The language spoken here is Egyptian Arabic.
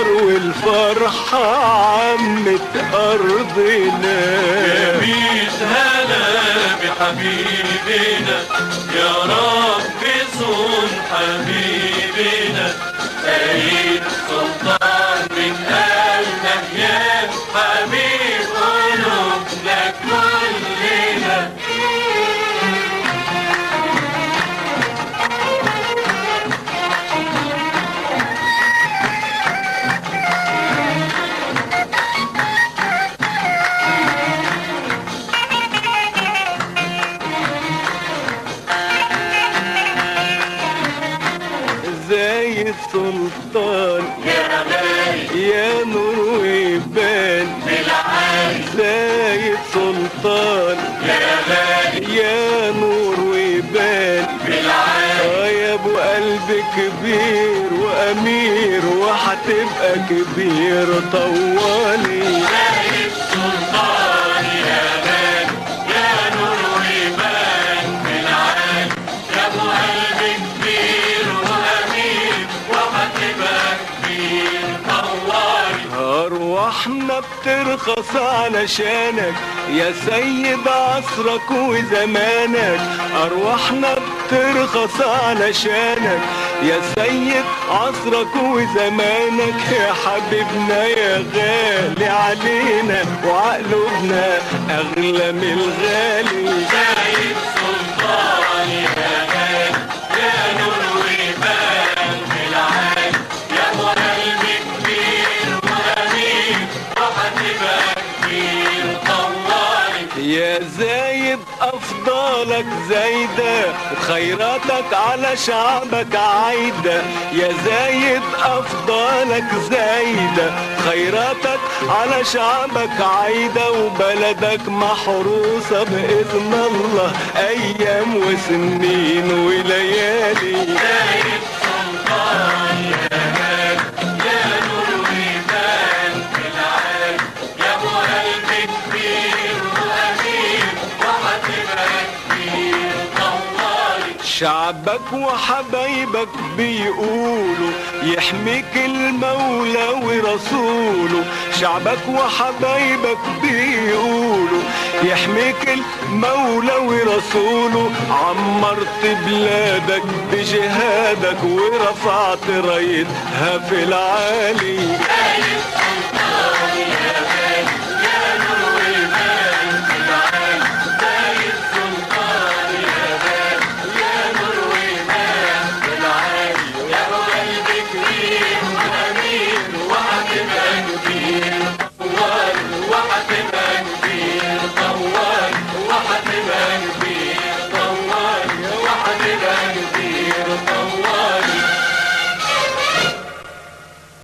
الأنوار والفرحة عمت أرضنا ميت هلا بحبيبنا يا رب صون حبيبنا سيد سلطان من آل نهيان حبيب قلوبنا كلنا زايد سلطان يا غالي يا نور ويبان بالعالي زايد سلطان يا غالي يا نور ويبان بالعالي اه يا ابو قلب كبير وامير وهتبقى كبير طوالي زايد سلطان يا غالي يا نور ويبان بالعالي يا ابو قلب كبير وامير وهتبقى كبير طوالي أرواحنا بترخص علشانك يا سيد عصرك وزمانك أرواحنا بترخص علشانك يا سيد عصرك وزمانك يا حبيبنا يا غالي علينا وعقلبنا أغلى من الغالي زايد سلطان يا غالي يا نور ويبان بالعالي يا ابو قلب كبير وامير وهتبقى كبير طوالي يا زايد افضالك زايدة وخيراتك على شعبك عايدة يا زايد افضالك زايدة خيراتك على شعبك عايدة وبلدك محروسة بإذن الله أيام وسنين وليالي زايد سلطان يا غالي يا نور ويبان بالعالي يا ابو قلب كبير وامير وهتبقى كبير طوالي شعبك وحبايبك بيقولوا يحميك المولى ورسوله شعبك وحبايبك بيقولوا يحميك المولى ورسوله عمرت بلادك بجهادك ورفعت رايتها في العالي زايد